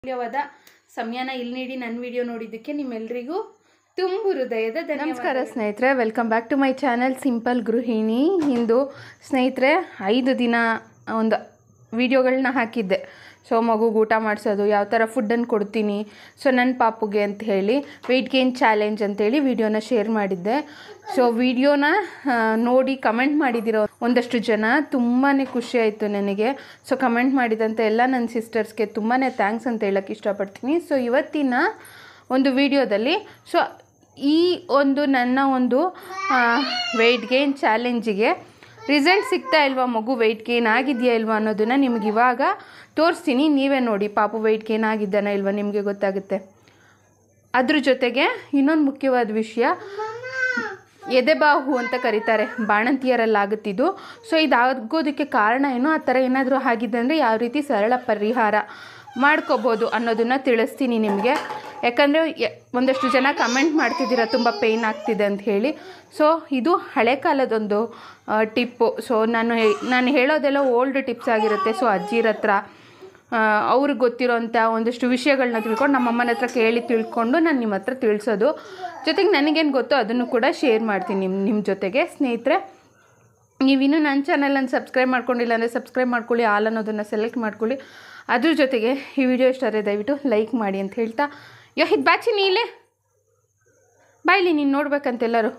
ಅಮೂಲ್ಯವಾದ ಸಮಯನ ಇಲ್ಲಿ ನೀಡಿ ನನ್ನ ವಿಡಿಯೋ ನೋಡಿದ್ದಕ್ಕೆ ನಿಮ್ಮೆಲ್ಲರಿಗೂ ತುಂಬು ಹೃದಯದ ನಮಸ್ಕಾರ ಸ್ನೇಹಿತರೆ welcome back to my channel simple ಗೃಹಿಣಿ ಇಂದು ಸ್ನೇಹಿತರೆ ಐದು ದಿನ ಒಂದು ವಿಡಿಯೋಗಳನ್ನ ಹಾಕಿದ್ದೆ ಸೊ ಮಗುಗೆ ಊಟ ಮಾಡಿಸೋದು ಯಾವ ಥರ ಫುಡ್ಡನ್ನು ಕೊಡ್ತೀನಿ ಸೊ ನನ್ನ ಪಾಪುಗೆ ಅಂತ ಹೇಳಿ ವೆಯ್ಟ್ ಗೇನ್ ಚಾಲೆಂಜ್ ಅಂತೇಳಿ ವಿಡಿಯೋನ ಶೇರ್ ಮಾಡಿದ್ದೆ ಸೊ ವಿಡಿಯೋನ ನೋಡಿ ಕಮೆಂಟ್ ಮಾಡಿದಿರೋ ಒಂದಷ್ಟು ಜನ ತುಂಬಾ ಖುಷಿ ಆಯಿತು ನನಗೆ ಸೊ ಕಮೆಂಟ್ ಮಾಡಿದಂಥ ಎಲ್ಲ ನನ್ನ ಸಿಸ್ಟರ್ಸ್ಗೆ ತುಂಬಾ ಥ್ಯಾಂಕ್ಸ್ ಅಂತ ಹೇಳೋಕ್ಕೆ ಇಷ್ಟಪಡ್ತೀನಿ ಸೊ ಇವತ್ತಿನ ಒಂದು ವಿಡಿಯೋದಲ್ಲಿ ಸೊ ಈ ಒಂದು ನನ್ನ ಒಂದು ವೆಯ್ಟ್ ಗೇನ್ ಚಾಲೆಂಜಿಗೆ ರಿಸಲ್ಟ್ ಸಿಗ್ತಾ ಇಲ್ವಾ ಮಗು ವೆಯ್ಟ್ ಗೇನ್ ಆಗಿದೆಯಾ ಇಲ್ವಾ ಅನ್ನೋದನ್ನು ನಿಮ್ಗೆ ಇವಾಗ ತೋರಿಸ್ತೀನಿ ನೀವೇ ನೋಡಿ ಪಾಪು ವೆಯ್ಟ್ ಗೇನ್ ಆಗಿದ್ದಾನ ಇಲ್ವಾ ನಿಮಗೆ ಗೊತ್ತಾಗುತ್ತೆ ಅದ್ರ ಜೊತೆಗೆ ಇನ್ನೊಂದು ಮುಖ್ಯವಾದ ವಿಷಯ ಎದೆಬಾಹು ಅಂತ ಕರೀತಾರೆ ಬಾಣಂತಿಯರಲ್ಲಾಗುತ್ತಿದ್ದು ಸೊ ಇದಾಗೋದಕ್ಕೆ ಕಾರಣ ಏನು ಆ ಥರ ಏನಾದರೂ ಆಗಿದೆ ಅಂದರೆ ಯಾವ ರೀತಿ ಸರಳ ಪರಿಹಾರ ಮಾಡ್ಕೋಬೋದು ಅನ್ನೋದನ್ನು ತಿಳಿಸ್ತೀನಿ ನಿಮಗೆ ಯಾಕಂದರೆ ಒಂದಷ್ಟು ಜನ ಕಮೆಂಟ್ ಮಾಡ್ತಿದ್ದೀರ ತುಂಬ ಪೇಯ್ನ್ ಆಗ್ತಿದೆ ಅಂತ ಹೇಳಿ ಸೊ ಇದು ಹಳೆ ಕಾಲದೊಂದು ಟಿಪ್ಪು ಸೊ ನಾನು ಹೇ- ನಾನು ಹೇಳೋದೆಲ್ಲ ಓಲ್ಡ್ ಟಿಪ್ಸ್ ಆಗಿರುತ್ತೆ ಸೊ ಅಜ್ಜಿರ ಹತ್ರ ಅವ್ರಿಗೆ ಗೊತ್ತಿರೋಂಥ ಒಂದಷ್ಟು ವಿಷಯಗಳನ್ನ ತಿಳ್ಕೊಂಡು ನಮ್ಮ ಅಮ್ಮನ ಹತ್ರ ಕೇಳಿ ತಿಳ್ಕೊಂಡು ನಾನು ನಿಮ್ಮ ಹತ್ರ ತಿಳಿಸೋದು ಜೊತೆಗೆ ನನಗೇನು ಗೊತ್ತೋ ಅದನ್ನು ಕೂಡ ಶೇರ್ ಮಾಡ್ತೀನಿ ನಿಮ್ಮ ನಿಮ್ಮ ಜೊತೆಗೆ ಸ್ನೇಹಿತರೆ ನೀವಿನ್ನೂ ನನ್ನ ಚಾನಲನ್ನು ಸಬ್ಸ್ಕ್ರೈಬ್ ಮಾಡ್ಕೊಂಡಿಲ್ಲ ಅಂದರೆ ಸಬ್ಸ್ಕ್ರೈಬ್ ಮಾಡ್ಕೊಳ್ಳಿ ಆಲ್ ಅನ್ನೋದನ್ನು ಸೆಲೆಕ್ಟ್ ಮಾಡ್ಕೊಳ್ಳಿ ಅದ್ರ ಜೊತೆಗೆ ಈ ವಿಡಿಯೋ ಇಷ್ಟ ಆದರೆ ದಯವಿಟ್ಟು ಲೈಕ್ ಮಾಡಿ ಅಂತ ಹೇಳ್ತಾ ಯೋ ಇದು ಬಾಚಿ ನೀ ಇಲ್ಲೇ ಬಾ ಇಲ್ಲಿ ನೀನು ನೋಡ್ಬೇಕಂತ ಎಲ್ಲರೂ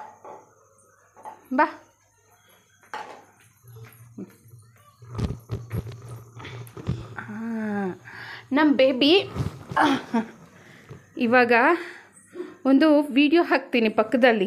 ಬಾ ನಮ್ಮ ಬೇಬಿ ಇವಾಗ ಒಂದು ವಿಡಿಯೋ ಹಾಕ್ತೀನಿ ಪಕ್ಕದಲ್ಲಿ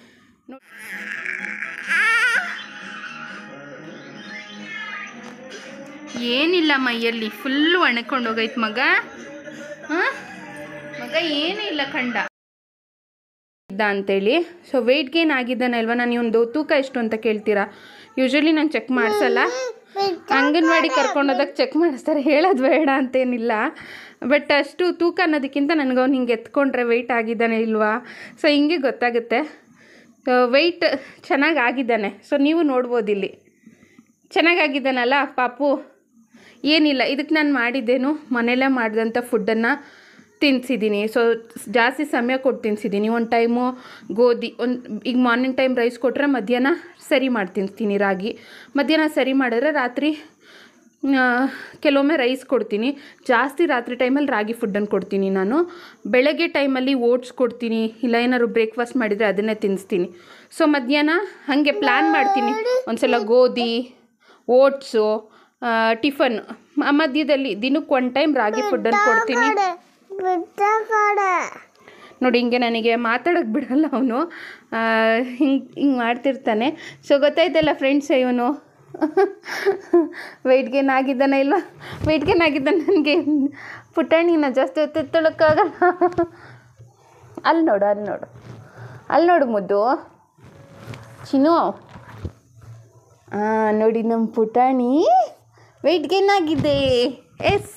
ಏನಿಲ್ಲ ಮೈಯಲ್ಲಿ ಫುಲ್ಲು ಒಣಕೊಂಡು ಹೋಗೈತೆ ಮಗ ಹಾಂ ಮಗ ಏನೂ ಇಲ್ಲ ಕಂಡ ಇದ್ದ ಅಂತೇಳಿ ಸೊ ವೆಯ್ಟ್ ಗೇನ್ ಆಗಿದ್ದಾನಲ್ವಾ ನಾನು ಒಂದು ತೂಕ ಎಷ್ಟು ಅಂತ ಕೇಳ್ತೀರಾ ಯೂಶಲಿ ನಾನು ಚೆಕ್ ಮಾಡಿಸಲ್ಲ ಅಂಗನವಾಡಿ ಕರ್ಕೊಂಡೋದಾಗ ಚೆಕ್ ಮಾಡಿಸ್ತಾರೆ ಹೇಳೋದು ಬೇಡ ಅಂತೇನಿಲ್ಲ ಬಟ್ ಅಷ್ಟು ತೂಕ ಅನ್ನೋದಕ್ಕಿಂತ ನನಗೆ ಅವ್ನು ಹಿಂಗೆ ಎತ್ಕೊಂಡ್ರೆ ವೆಯ್ಟ್ ಆಗಿದ್ದಾನೆ ಇಲ್ವಾ ಸೊ ಹಿಂಗೆ ಗೊತ್ತಾಗುತ್ತೆ ವೆಯ್ಟ್ ಚೆನ್ನಾಗಿ ಆಗಿದ್ದಾನೆ ಸೊ ನೀವು ನೋಡ್ಬೋದು ಇಲ್ಲಿ ಚೆನ್ನಾಗಾಗಿದ್ದಾನಲ್ಲ ಪಾಪು ಏನಿಲ್ಲ ಇದಕ್ಕೆ ನಾನು ಮಾಡಿದ್ದೇನು ಮನೆಯಲ್ಲೇ ಮಾಡಿದಂಥ ಫುಡ್ಡನ್ನು ತಿನ್ನಿಸಿದ್ದೀನಿ ಸೊ ಜಾಸ್ತಿ ಸಮಯ ಕೊಟ್ಟು ತಿನ್ನಿಸಿದ್ದೀನಿ ಒಂದು ಟೈಮು ಗೋಧಿ ಒಂದು ಈಗ ಮಾರ್ನಿಂಗ್ ಟೈಮ್ ರೈಸ್ ಕೊಟ್ಟರೆ ಮಧ್ಯಾಹ್ನ ಸರಿ ಮಾಡಿ ತಿನ್ನಿಸ್ತೀನಿ ರಾಗಿ ಮಧ್ಯಾಹ್ನ ಸರಿ ಮಾಡಿದ್ರೆ ರಾತ್ರಿ ಆ, ಕೆಲವೊಮ್ಮೆ ರೈಸ್ ಕೊಡ್ತೀನಿ ಜಾಸ್ತಿ ರಾತ್ರಿ ಟೈಮಲ್ಲಿ ರಾಗಿ ಫುಡ್ಡನ್ನು ಕೊಡ್ತೀನಿ ನಾನು ಬೆಳಗ್ಗೆ ಟೈಮಲ್ಲಿ ಓಟ್ಸ್ ಕೊಡ್ತೀನಿ ಇಲ್ಲ ಏನಾದ್ರು ಬ್ರೇಕ್ಫಾಸ್ಟ್ ಮಾಡಿದರೆ ಅದನ್ನೇ ತಿನ್ನಿಸ್ತೀನಿ ಸೊ ಮಧ್ಯಾಹ್ನ ಹಾಗೆ ಪ್ಲ್ಯಾನ್ ಮಾಡ್ತೀನಿ ಒಂದ್ಸಲ ಗೋಧಿ ಓಟ್ಸು ಟಿಫನ್ ಮಧ್ಯದಲ್ಲಿ ದಿನಕ್ಕೆ ಒನ್ ಟೈಮ್ ರಾಗಿ ಫುಡ್ಡನ್ನು ಕೊಡ್ತೀನಿ ನೋಡಿ ಹಿಂಗೆ ನನಗೆ ಮಾತಾಡೋಕ್ಕೆ ಬಿಡಲ್ಲ ಅವನು ಹಿಂಗೆ ಹಿಂಗೆ ಮಾಡ್ತಿರ್ತಾನೆ ಸೊ ಗೊತ್ತಾಯ್ತಲ್ಲ ಫ್ರೆಂಡ್ಸ್ ಇವನು ವೆಯ್ಟ್ ಗೇನ್ ಆಗಿದ್ದಾನೆ ಇಲ್ವಾ ವೆಯ್ಟ್ ಗೇನ್ ಆಗಿದ್ದಾನೆ ನನಗೆ ಪುಟಾಣಿನ ಜಾಸ್ತಿ ಹೊತ್ತೆತ್ತಳಕ್ಕಾಗಲ್ಲ ಅಲ್ಲಿ ನೋಡು ಅಲ್ಲಿ ನೋಡು ಅಲ್ಲಿ ನೋಡು ಮುದ್ದು ಚಿನ್ನು ಹಾಂ ನೋಡಿ ನಮ್ಮ ಪುಟಾಣಿ ವೆಯ್ಟ್ ಗೇನ್ ಆಗಿದೆ ಎಸ್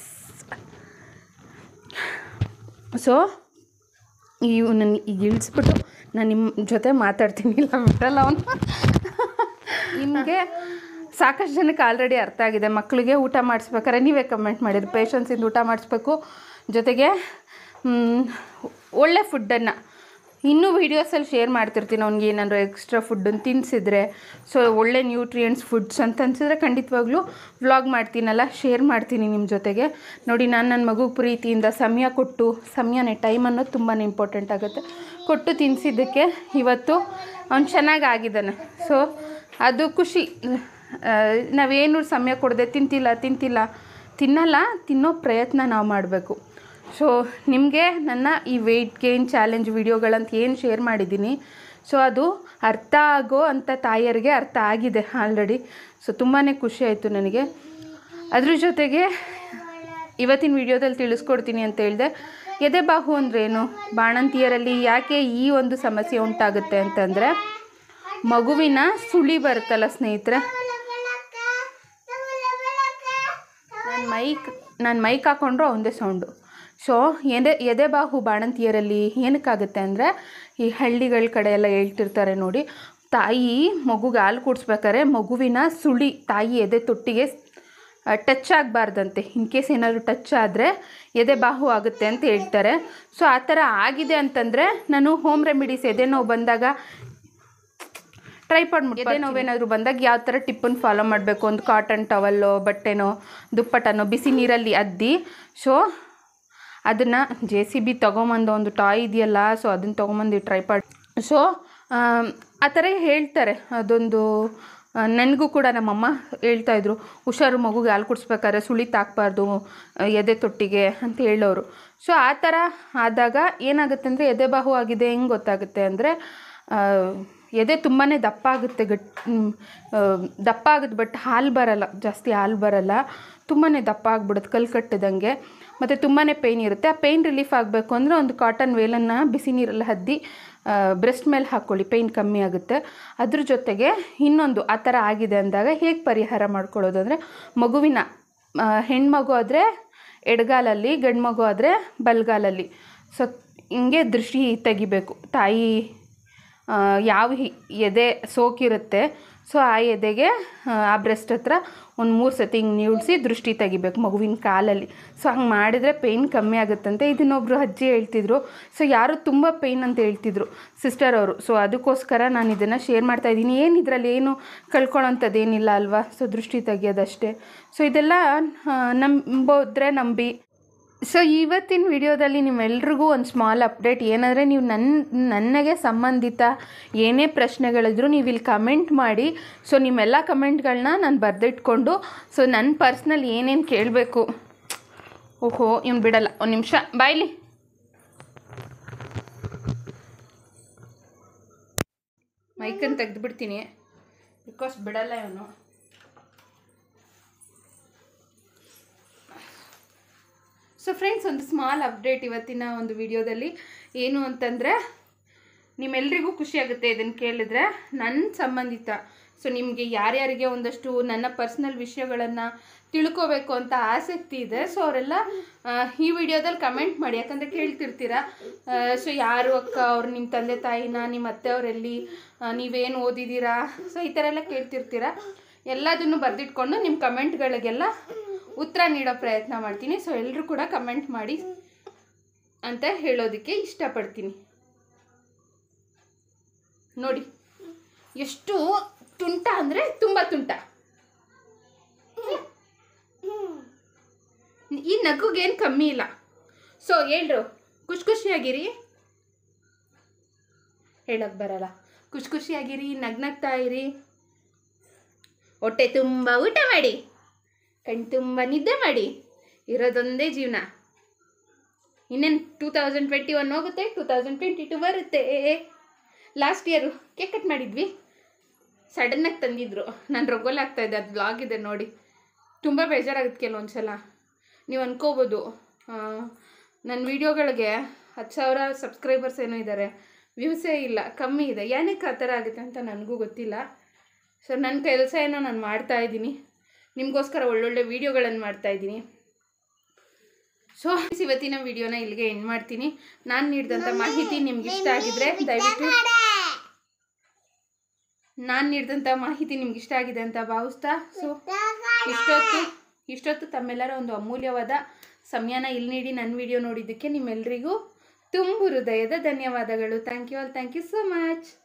ಸೊ ಇವು ನನ್ನ ಈಗ ಇಳಿಸ್ಬಿಟ್ಟು ನಾನು ನಿಮ್ಮ ಜೊತೆ ಮಾತಾಡ್ತೀನಿ ಇಲ್ಲ ಬಿಡಲ್ಲ ಅವನು ನಿಮಗೆ ಸಾಕಷ್ಟು ಜನಕ್ಕೆ ಆಲ್ರೆಡಿ ಅರ್ಥ ಆಗಿದೆ ಮಕ್ಕಳಿಗೆ ಊಟ ಮಾಡಿಸ್ಬೇಕಾರೆ ನೀವೇ ಕಮೆಂಟ್ ಮಾಡಿರಿ ಪೇಷನ್ಸಿಂದ ಊಟ ಮಾಡಿಸ್ಬೇಕು ಜೊತೆಗೆ ಮ್, ಒಳ್ಳೆ ಫುಡ್ಡನ್ನು ಇನ್ನೂ ವೀಡಿಯೋಸಲ್ಲಿ ಶೇರ್ ಮಾಡ್ತಿರ್ತೀನಿ ಅವ್ನಿಗೆ ಏನಾದ್ರು ಎಕ್ಸ್ಟ್ರಾ ಫುಡ್ಡನ್ನು ತಿನ್ನಿಸಿದ್ರೆ ಸೊ ಒಳ್ಳೆ ನ್ಯೂಟ್ರಿಯೆಂಟ್ಸ್ ಫುಡ್ಸ್ ಅಂತ ಅನ್ಸಿದ್ರೆ ಖಂಡಿತವಾಗ್ಲೂ ವ್ಲಾಗ್ ಮಾಡ್ತೀನಲ್ಲ ಶೇರ್ ಮಾಡ್ತೀನಿ ನಿಮ್ಮ ಜೊತೆಗೆ ನೋಡಿ ನಾನು ನನ್ನ ಮಗು ಪ್ರೀತಿಯಿಂದ ಸಮಯ ಕೊಟ್ಟು ಸಮಯನೇ ಟೈಮ್ ಅನ್ನೋದು ತುಂಬಾ ಇಂಪಾರ್ಟೆಂಟ್ ಆಗುತ್ತೆ ಕೊಟ್ಟು ತಿನ್ನಿಸಿದ್ದಕ್ಕೆ ಇವತ್ತು ಅವ್ನು ಚೆನ್ನಾಗಿ ಆಗಿದ್ದಾನೆ ಸೊ ಅದು ಖುಷಿ ಆ, ನಾವೇನು ಸಮಯ ಕೊಡದೆ ತಿಂತಿಲ್ಲ ತಿಂತಿಲ್ಲ ತಿನ್ನಲ್ಲ ತಿನ್ನೋ ಪ್ರಯತ್ನ ನಾವು ಮಾಡಬೇಕು ಸೊ ನಿಮಗೆ ನನ್ನ ಈ ವೆಯ್ಟ್ ಗೇನ್ ಚಾಲೆಂಜ್ ವಿಡಿಯೋಗಳಂತ ಏನು ಶೇರ್ ಮಾಡಿದ್ದೀನಿ ಸೊ ಅದು ಅರ್ಥ ಆಗೋ ಅಂಥ ತಾಯಿಯರಿಗೆ ಅರ್ಥ ಆಗಿದೆ ಆಲ್ರೆಡಿ ಸೊ ತುಂಬಾ ಖುಷಿ ಆಯಿತು ನನಗೆ ಅದ್ರ ಜೊತೆಗೆ ಇವತ್ತಿನ ವಿಡಿಯೋದಲ್ಲಿ ತಿಳಿಸ್ಕೊಡ್ತೀನಿ ಅಂತ ಹೇಳಿದೆ ಎದೆಬಾಹು ಅಂದ್ರೇನು ಬಾಣಂತಿಯರಲ್ಲಿ ಯಾಕೆ ಈ ಒಂದು ಸಮಸ್ಯೆ ಉಂಟಾಗುತ್ತೆ ಅಂತಂದರೆ ಮಗುವಿನ ಸುಳಿ ಬರುತ್ತಲ್ಲ ಸ್ನೇಹಿತರೆ ನಾನು ಮೈಕ್ ನಾನು ಮೈಕ್ ಹಾಕೊಂಡ್ರು ಒಂದೇ ಸೌಂಡು ಸೊ ಎದೆ ಎದೆಬಾಹು ಬಾಣಂತಿಯರಲ್ಲಿ ಏನಕ್ಕಾಗುತ್ತೆ ಅಂದರೆ ಈ ಹಳ್ಳಿಗಳ ಕಡೆ ಎಲ್ಲ ಹೇಳ್ತಿರ್ತಾರೆ ನೋಡಿ ತಾಯಿ ಮಗುಗೆ ಹಾಲು ಕುಡಿಸ್ಬೇಕಾದ್ರೆ ಮಗುವಿನ ಸುಳಿ ತಾಯಿ ಎದೆ ತೊಟ್ಟಿಗೆ ಟಚ್ ಆಗಬಾರ್ದಂತೆ ಇನ್ ಕೇಸ್ ಏನಾದರೂ ಟಚ್ ಆದರೆ ಎದೆ ಬಾಹು ಆಗುತ್ತೆ ಅಂತ ಹೇಳ್ತಾರೆ ಸೊ ಆ ಥರ ಆಗಿದೆ ಅಂತಂದರೆ ನಾನು ಹೋಮ್ ರೆಮಿಡೀಸ್ ಎದೆ ನೋವು ಬಂದಾಗ ಟ್ರೈಪಾಡ್ ಮುಟ್ಟಿ ಎದೆ ನೋವೇನಾದರೂ ಬಂದಾಗ ಯಾವ ಥರ ಟಿಪ್ಪನ್ನು ಫಾಲೋ ಮಾಡಬೇಕು ಒಂದು ಕಾಟನ್ ಟವಲ್ಲೋ ಬಟ್ಟೆನೋ ದುಪ್ಪಟ್ಟನೋ ಬಿಸಿ ನೀರಲ್ಲಿ ಅದ್ದಿ ಸೊ ಅದನ್ನು ಜೆ ಸಿ ಬಿ ತೊಗೊಂಬಂದು ಒಂದು ಟಾಯ್ ಇದೆಯಲ್ಲ ಸೊ ಅದನ್ನು ತೊಗೊಂಬಂದು ಟ್ರೈಪಾಡ್ ಸೊ ಆ ಥರ ಹೇಳ್ತಾರೆ ಅದೊಂದು ನನಗೂ ಕೂಡ ನಮ್ಮಮ್ಮ ಹೇಳ್ತಾಯಿದ್ರು ಹುಷಾರು ಮಗುಗೆ ಹಾಲು ಕುಡಿಸ್ಬೇಕಾದ್ರೆ ಸುಳಿ ತಾಕಬಾರ್ದು ಎದೆ ತೊಟ್ಟಿಗೆ ಅಂತ ಹೇಳೋರು ಸೊ ಆ ಥರ ಆದಾಗ ಏನಾಗುತ್ತೆ ಅಂದರೆ ಎದೆ ಬಾಹು ಆಗಿದೆ ಹೆಂಗೆ ಗೊತ್ತಾಗುತ್ತೆ ಅಂದರೆ ಎದೆ ತುಂಬಾ ದಪ್ಪ ಆಗುತ್ತೆ ಗಟ್ ಮ್, ಆ, ದಪ್ಪ ಆಗುತ್ತೆ ಬಟ್ ಹಾಲು ಬರಲ್ಲ ಜಾಸ್ತಿ ಹಾಲು ಬರಲ್ಲ ತುಂಬಾ ದಪ್ಪ ಆಗ್ಬಿಡುತ್ತೆ ಕಲ್ಲು ಕಟ್ಟಿದಂಗೆ ಮತ್ತು ತುಂಬಾ ಪೇಯ್ನ್ ಇರುತ್ತೆ ಆ ಪೇಯ್ನ್ ರಿಲೀಫ್ ಆಗಬೇಕು ಅಂದರೆ ಒಂದು ಕಾಟನ್ ವೇಲನ್ನು ಬಿಸಿ ನೀರಲ್ಲಿ ಹದ್ದಿ ಬ್ರೆಸ್ಟ್ ಮೇಲೆ ಹಾಕ್ಕೊಳ್ಳಿ ಪೇಯ್ನ್ ಕಮ್ಮಿ ಆಗುತ್ತೆ ಅದ್ರ ಜೊತೆಗೆ ಇನ್ನೊಂದು ಆ ಥರ ಆಗಿದೆ ಅಂದಾಗ ಹೇಗೆ ಪರಿಹಾರ ಮಾಡ್ಕೊಳ್ಳೋದು ಅಂದರೆ ಮಗುವಿನ ಆ, ಹೆಣ್ಮಗು ಆದರೆ ಎಡಗಾಲಲ್ಲಿ ಗಂಡು ಮಗು ಆದರೆ ಬಲಗಾಲಲ್ಲಿ ಸೊ ಹಿಂಗೆ ದೃಷ್ಟಿ ತೆಗಿಬೇಕು ತಾಯಿ ಆ, ಯಾವ ಹಿ- ಎದೆ ಸೋಕಿರುತ್ತೆ ಸೊ ಆ ಎದೆಗೆ ಆ, ಆ ಬ್ರೆಸ್ಟ್ ಹತ್ರ ಒಂದು ಮೂರು ಸತಿ ಹಿಂಗೆ ನಿಲ್ಸಿ ದೃಷ್ಟಿ ತೆಗಿಬೇಕು ಮಗುವಿನ ಕಾಲಲ್ಲಿ ಸೊ ಹಂಗೆ ಮಾಡಿದರೆ ಪೇಯ್ನ್ ಕಮ್ಮಿ ಆಗುತ್ತಂತೆ ಇದನ್ನೊಬ್ರು ಅಜ್ಜಿ ಹೇಳ್ತಿದ್ರು ಸೊ ಯಾರು ತುಂಬ ಪೇಯ್ನ್ ಅಂತ ಹೇಳ್ತಿದ್ರು ಸಿಸ್ಟರ್ ಅವರು ಸೊ ಅದಕ್ಕೋಸ್ಕರ ನಾನು ಇದನ್ನು ಶೇರ್ ಮಾಡ್ತಾ ಇದ್ದೀನಿ ಏನು ಇದರಲ್ಲಿ ಏನು ಕಳ್ಕೊಳ್ಳೋಂಥದ್ದು ಏನಿಲ್ಲ ಅಲ್ವಾ ಸೊ ದೃಷ್ಟಿ ತೆಗಿಯೋದಷ್ಟೇ ಸೊ ಇದೆಲ್ಲ ಆ, ನಂಬೋದ್ರೆ ನಂಬಿ ಸೊ ಇವತ್ತಿನ ವಿಡಿಯೋದಲ್ಲಿ ನಿಮ್ಮೆಲ್ರಿಗೂ ಒಂದು ಸ್ಮಾಲ್ ಅಪ್ಡೇಟ್ ಏನಂದರೆ ನೀವು ನನ್ನ ನನಗೆ ಸಂಬಂಧಿತ ಏನೇ ಪ್ರಶ್ನೆಗಳಿದ್ರು ನೀವು ಇಲ್ಲಿ ಕಮೆಂಟ್ ಮಾಡಿ ಸೊ ನಿಮ್ಮೆಲ್ಲ ಕಮೆಂಟ್ಗಳನ್ನ ನಾನು ಬರೆದಿಟ್ಕೊಂಡು ಸೊ ನನ್ನ ಪರ್ಸ್ನಲ್ ಏನೇನು ಕೇಳಬೇಕು ಓಹೋ ಇವ್ನು ಬಿಡಲ್ಲ ಒಂದು ನಿಮಿಷ ಬಾಯ್ಲಿ ಮೈಕನ್ನು ತೆಗೆದುಬಿಡ್ತೀನಿ ಬಿಕಾಸ್ ಬಿಡಲ್ಲ ಇವನು ಸೊ ಫ್ರೆಂಡ್ಸ್ ಒಂದು ಸ್ಮಾಲ್ ಅಪ್ಡೇಟ್ ಇವತ್ತಿನ ಒಂದು ವಿಡಿಯೋದಲ್ಲಿ ಏನು ಅಂತಂದರೆ ನಿಮ್ಮೆಲ್ರಿಗೂ ಖುಷಿಯಾಗುತ್ತೆ ಇದನ್ನು ಕೇಳಿದ್ರೆ ನನ್ನ ಸಂಬಂಧಿತ ಸೊ ನಿಮಗೆ ಯಾರ್ಯಾರಿಗೆ ಒಂದಷ್ಟು ನನ್ನ ಪರ್ಸ್ನಲ್ ವಿಷಯಗಳನ್ನು ತಿಳ್ಕೋಬೇಕು ಅಂತ ಆಸಕ್ತಿ ಇದೆ ಸೊ ಅವರೆಲ್ಲ ಆ, ಈ ವಿಡಿಯೋದಲ್ಲಿ ಕಮೆಂಟ್ ಮಾಡಿ ಯಾಕಂದರೆ ಕೇಳ್ತಿರ್ತೀರ ಸೊ ಯಾರು ಅಕ್ಕ ಅವ್ರು ನಿಮ್ಮ ತಂದೆ ತಾಯಿನ ನಿಮ್ಮ ಅತ್ತೆಯವರೆಲ್ಲಿ ನೀವೇನು ಓದಿದ್ದೀರಾ ಸೊ ಈ ಥರ ಎಲ್ಲ ಕೇಳ್ತಿರ್ತೀರ ಎಲ್ಲದನ್ನು ಬರೆದಿಟ್ಕೊಂಡು ನಿಮ್ಮ ಕಮೆಂಟ್ಗಳಿಗೆಲ್ಲ ಉತ್ತರ ನೀಡೋ ಪ್ರಯತ್ನ ಮಾಡ್ತೀನಿ ಸೊ ಎಲ್ಲರೂ ಕೂಡ ಕಮೆಂಟ್ ಮಾಡಿ ಅಂತ ಹೇಳೋದಕ್ಕೆ ಇಷ್ಟಪಡ್ತೀನಿ ನೋಡಿ ಎಷ್ಟು ತುಂಟ ಅಂದರೆ ತುಂಬ ತುಂಟ ಈ ನಗುಗೇನು ಕಮ್ಮಿ ಇಲ್ಲ ಸೊ ಹೇಳ್ರು ಖುಷಿ ಖುಷಿಯಾಗಿರಿ ಹೇಳಕ್ ಬರಲ್ಲ ಖುಷಿ ಖುಷಿಯಾಗಿರಿ ನಗ್ನಗ್ತಾ ಇರಿ ಹೊಟ್ಟೆ ತುಂಬ ಊಟ ಮಾಡಿ ಕಣ್ ತುಂಬ ನಿದ್ದೆ ಮಾಡಿ ಇರೋದೊಂದೇ ಜೀವನ ಇನ್ನೇನು ಟೂ ತೌಸಂಡ್ ಟ್ವೆಂಟಿ ಒನ್ ಹೋಗುತ್ತೆ ಟೂ ತೌಸಂಡ್ ಟ್ವೆಂಟಿ ಟು ಬರುತ್ತೆ ಲಾಸ್ಟ್ ಇಯರು ಕೇಕ್ ಕಟ್ ಮಾಡಿದ್ವಿ ಸಡನ್ನಾಗಿ ತಂದಿದ್ರು ನಾನು ರೊಗೋಲ್ ಆಗ್ತಾ ಇದ್ದೆ ಅದು ಬ್ಲಾಗ್ ಇದೆ ನೋಡಿ ತುಂಬ ಬೇಜಾರಾಗುತ್ತೆ ಕೆಲವೊಂದು ಸಲ ನೀವು ಅನ್ಕೋಬೋದು ನನ್ನ ವೀಡಿಯೋಗಳಿಗೆ ಹತ್ತು ಸಾವಿರ ಸಬ್ಸ್ಕ್ರೈಬರ್ಸ್ ಏನೋ ಇದ್ದಾರೆ ವ್ಯೂಸೇ ಇಲ್ಲ ಕಮ್ಮಿ ಇದೆ ಏನಕ್ಕೆ ಆ ಥರ ಆಗುತ್ತೆ ಅಂತ ನನಗೂ ಗೊತ್ತಿಲ್ಲ ಸೊ ನನ್ನ ಕೆಲಸ ಏನೋ ನಾನು ಮಾಡ್ತಾ ಇದ್ದೀನಿ ನಿಮಗೋಸ್ಕರ ಒಳ್ಳೊಳ್ಳೆ ವೀಡಿಯೋಗಳನ್ನು ಮಾಡ್ತಾ ಇದ್ದೀನಿ ಸೊ ಇವತ್ತಿನ ವಿಡಿಯೋನ ಇಲ್ಲಿಗೆ ಎಂಡ್ ಮಾಡ್ತೀನಿ ನಾನು ನೀಡಿದಂಥ ಮಾಹಿತಿ ನಿಮ್ಗೆ ಇಷ್ಟ ಆಗಿದ್ರೆ ದಯವಿಟ್ಟು ನಾನು ನೀಡಿದಂಥ ಮಾಹಿತಿ ನಿಮ್ಗೆ ಇಷ್ಟ ಆಗಿದೆ ಅಂತ ಭಾವಿಸ್ತಾ ಸೊ ಇಷ್ಟೊತ್ತು ಇಷ್ಟೊತ್ತು ತಮ್ಮೆಲ್ಲರ ಒಂದು ಅಮೂಲ್ಯವಾದ ಸಮಯನ ಇಲ್ಲಿ ನೀಡಿ ನನ್ನ ವಿಡಿಯೋ ನೋಡಿದ್ದಕ್ಕೆ ನಿಮ್ಮೆಲ್ಲರಿಗೂ ತುಂಬು ಹೃದಯದ ಧನ್ಯವಾದಗಳು thank you all thank you so much